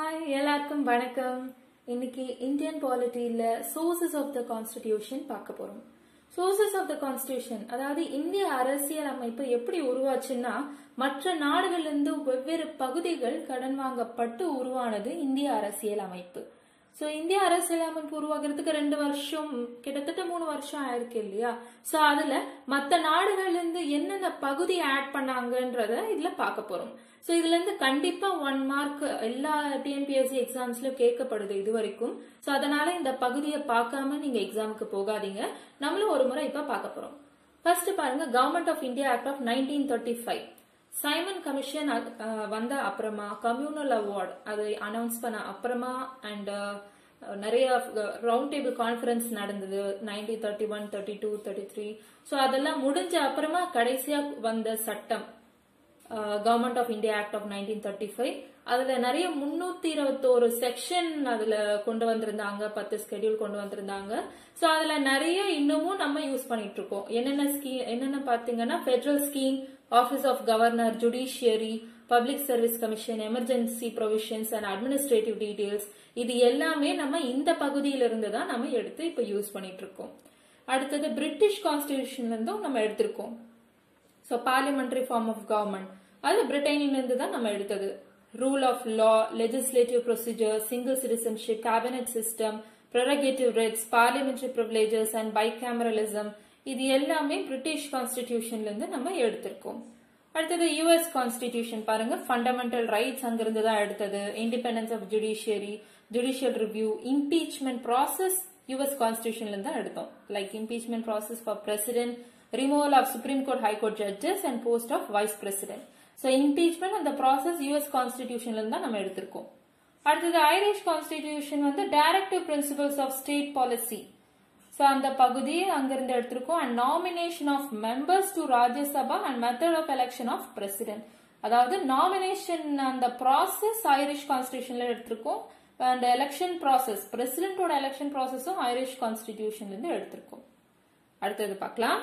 hi எல்லாருக்கும் வணக்கம் இன்னைக்கு இந்தியன் பாலிட்டியில சோர்சஸ் ஆஃப் த கான்ஸ்டிடியூஷன் பார்க்க போறோம் சோர்சஸ் ஆஃப் த கான்ஸ்டிடியூஷன் அதாவது இந்திய அரசியல் அமைப்பு எப்படி உருவாச்சுன்னா மற்ற நாடுகள்ல இருந்து வெவ்வேறு பகுதிகள் கடன் வாங்கப்பட்டு உருவானது இந்திய அரசியல் அமைப்பு சோ இந்திய அரசியல் அமைப்பு உருவாகிறதுக்கு ரெண்டு வருஷம் கிட்டத்தட்ட மூணு வருஷம் ஆயிருக்கு இல்லையா சோ அதுல மத்த நாடுகள்ல இருந்து என்னென்ன பகுதி ஆட் பண்ணாங்கன்றத இதுல பார்க்க போறோம் சோ இதுல இருந்து கண்டிப்பா ஒன் மார்க் எல்லா டிஎன்பிஎஸ்சி எக்ஸாம்ஸ்லயும் கேட்கப்படுது இது வரைக்கும் சோ அதனால இந்த பகுதியை பார்க்காம நீங்க எக்ஸாமுக்கு போகாதீங்க நம்மளும் ஒரு முறை இப்ப பார்க்க போறோம் ஃபர்ஸ்ட் பாருங்க government of India act of nineteen thirty five Simon commission வந்த அப்புறமா கம்யூனல் அவார்ட் அதை அனௌன்ஸ் பண்ண அப்புறமா அண்ட் நிறைய ரவுண்ட் டேபிள் கான்ஃபரன்ஸ் நடந்தது nineteen thirty one thirty two thirty three so அதெல்லாம் முடிஞ்ச அப்புறமா கடைசியா வந்த சட்டம் government of India act of nineteen thirty five அதுல நிறைய முன்னூத்தி இருபத்தோரு செக்ஷன் அதுல கொண்டு வந்திருந்தாங்க பத்து ஸ்கெடியூல் கொண்டு வந்திருந்தாங்க சோ அதுல நிறைய இன்னமும் நம்ம யூஸ் பண்ணிட்டு இருக்கோம் என்னென்ன ஸ்கீம் என்னென்ன பாத்தீங்கன்னா federal scheme office of governor judiciary public service commission emergency provisions and administrative details இது எல்லாமே நம்ம இந்த பகுதியிலிருந்து தான் நம்ம எடுத்து இப்ப யூஸ் பண்ணிட்டு இருக்கோம் அடுத்தது பிரிட்டிஷ் கான்ஸ்டிடியூஷன்ல இருந்தும் நம்ம எடுத்திருக்கோம் so parliamentary form of government அது பிரிட்டனிலிருந்து தான் நம்ம எடுத்தது rule of law legislative procedure single citizenship cabinet system prerogative rights parliamentary privileges and bicameralism இது எல்லாமே பிரிட்டிஷ் கான்ஸ்டிடியூஷன்ல இருந்து நம்ம எடுத்திருக்கோம் அடுத்தது யுஎஸ் கான்ஸ்டிடியூஷன் பாருங்க ஃபண்டமெண்டல் ரைட்ஸ் அங்கிருந்து தான் எடுத்தது independence of judiciary judicial review impeachment process US கான்ஸ்டிடியூஷன்ல இருந்து தான் எடுத்தோம் like impeachment process for president removal of supreme court high court judges and post of vice president so impeachment அந்த ப்ராசஸ் யூஎஸ் கான்ஸ்டிடியூஷன்ல இருந்து தான் நம்ம எடுத்திருக்கோம் அடுத்தது ஐரிஷ் கான்ஸ்டிடியூஷன் வந்து directive principles of state policy so அந்த பகுதியை அங்கிருந்து எடுத்திருக்கோம் and nomination of members to Rajya Sabha and method of election of president அதாவது நாமினேஷன் அந்த ப்ராசஸ் ஐரிஷ் கான்ஸ்டிடியூஷன்ல எடுத்திருக்கோம் அண்ட் எலெக்ஷன் ப்ராசஸ் பிரசிடென்டோட எலெக்ஷன் ப்ராசஸும் ஐரிஷ் கான்ஸ்டிடியூஷன்ல இருந்து எடுத்திருக்கோம் அடுத்தது பார்க்கலாம்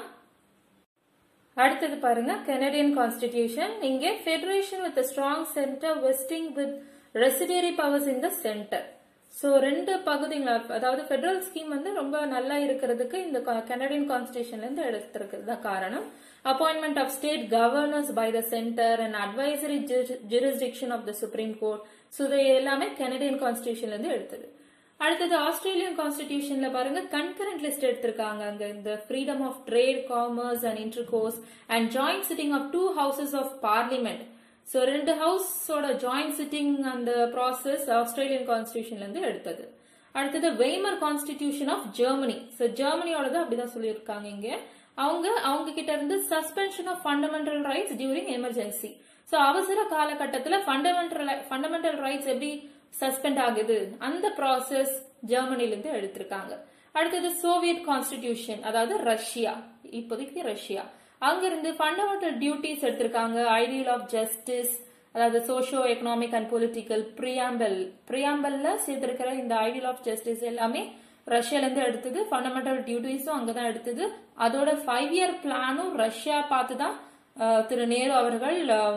அடுத்தது பாருங்க கெனடியன் கான்ஸ்டிடியூஷன் இங்க federation with strong centre vesting with ரெசிடியரி powers in the centre so ரெண்டு பகுதிங்களா அதாவது ஃபெடரல் ஸ்கீம் வந்து ரொம்ப நல்லா இருக்கிறதுக்கு இந்த கனடியன் கான்ஸ்டியூஷன்ல இருந்து எடுத்திருக்கிறது தான் காரணம் appointment of state governors by the centre and advisory jurisdiction of the supreme court so இது எல்லாமே கனடியன் கான்ஸ்டியூஷன்ல இருந்து எடுத்தது அடுத்தது ஆஸ்திரேலியன் கான்ஸ்டிடியூஷன்ல பாருங்க கன்கரண்ட் லிஸ்ட் எடுத்திருக்காங்க அங்க இந்த freedom of trade commerce and intercourse and joint sitting of two houses of parliament so ரெண்டு ஹவுஸோட ஜாயிண்ட் சிட்டிங் அந்த ப்ராசஸ் ஆஸ்திரேலியன் கான்ஸ்டியூஷன்ல இருந்து எடுத்தது அடுத்தது Weimar constitution of Germany so ஜெர்மனியோடது அப்படிதான் சொல்லியிருக்காங்க இங்க அவங்க அவங்க கிட்ட இருந்து suspension of fundamental rights during emergency so அவசர காலகட்டத்தில் ஃபண்டமெண்டல் ஃபண்டமெண்டல் ரைட்ஸ் எப்படி சஸ்பெண்ட் ஆகுது அந்த ப்ராசஸ் ஜெர்மனில இருந்து எடுத்திருக்காங்க அடுத்தது சோவியத் கான்ஸ்டிடியூஷன் அதாவது ரஷ்யா இப்போதைக்கு ரஷ்யா அங்கிருந்து ஃபண்டமெண்டல் டியூட்டிஸ் எடுத்திருக்காங்க ஐடியல் ஆஃப் ஜஸ்டிஸ் அதாவது socio economic and political preamble பிரியாம்பல்ல சேர்த்திருக்கிற இந்த ஐடியல் ஆஃப் ஜஸ்டிஸ் எல்லாமே ரஷ்யால இருந்து எடுத்தது ஃபண்டமெண்டல் டியூட்டிஸும் அங்கதான் எடுத்தது அதோட ஃபைவ் இயர் பிளானும் ரஷ்யா பார்த்து தான் திரு நேரு அவர்கள்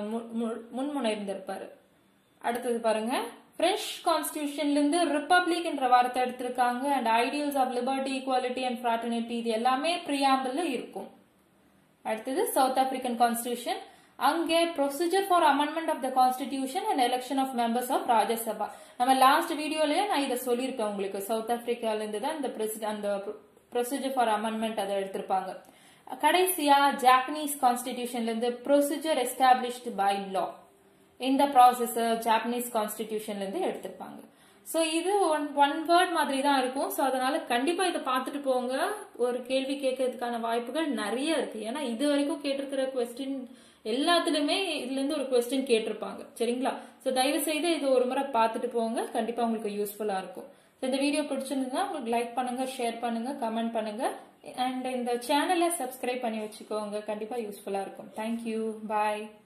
முன்முனைந்திருப்பாரு அடுத்தது பாருங்க பிரெஞ்ச் கான்ஸ்டியூஷன்ல இருந்து ரிப்பப்ளிக் என்ற வார்த்தை எடுத்திருக்காங்க and ideals of liberty equality and fraternity இது எல்லாமே பிரியாம்பிள் இருக்கும் அடுத்தது சவுத் ஆப்பிரிக்கன் கான்ஸ்டியூஷன் அங்கே procedure for amendment of the constitution and election of members of Rajya Sabha நம்ம லாஸ்ட் வீடியோலயே நான் இதை சொல்லியிருப்பேன் உங்களுக்கு சவுத் ஆப்பிரிக்கால இருந்து தான் இந்த அந்த ப்ரொசீஜர் ஃபார் அமெண்ட்மெண்ட் அதை எடுத்திருப்பாங்க கடைசியா ஜாப்பனீஸ் கான்ஸ்டிடியூஷன்ல இருந்து ப்ரொசீஜர் எஸ்டாப்ளிஷ்டு பை லா இந்த ப்ராசஸ் ஜாப்பனீஸ் கான்ஸ்டிடியூஷன்ல இருந்து எடுத்திருப்பாங்க ஸோ இது ஒன் ஒன் வேர்ட் மாதிரி தான் இருக்கும் ஸோ அதனால கண்டிப்பா இதை பார்த்துட்டு போங்க ஒரு கேள்வி கேட்கறதுக்கான வாய்ப்புகள் நிறைய இருக்கு ஏன்னா இது வரைக்கும் கேட்டிருக்கிற கொஸ்டின் எல்லாத்துலயுமே இதுல இருந்து ஒரு கொஸ்டின் கேட்டிருப்பாங்க சரிங்களா ஸோ தயவு செய்து இது ஒரு முறை பார்த்துட்டு போங்க கண்டிப்பா உங்களுக்கு யூஸ்ஃபுல்லா இருக்கும் இந்த வீடியோ பிடிச்சிருந்ததுன்னா உங்களுக்கு லைக் பண்ணுங்க ஷேர் பண்ணுங்க கமெண்ட் பண்ணுங்க அண்ட் இந்த சேனலை சப்ஸ்கிரைப் பண்ணி வச்சுக்கோங்க கண்டிப்பா யூஸ்ஃபுல்லா இருக்கும் தேங்க்யூ பாய்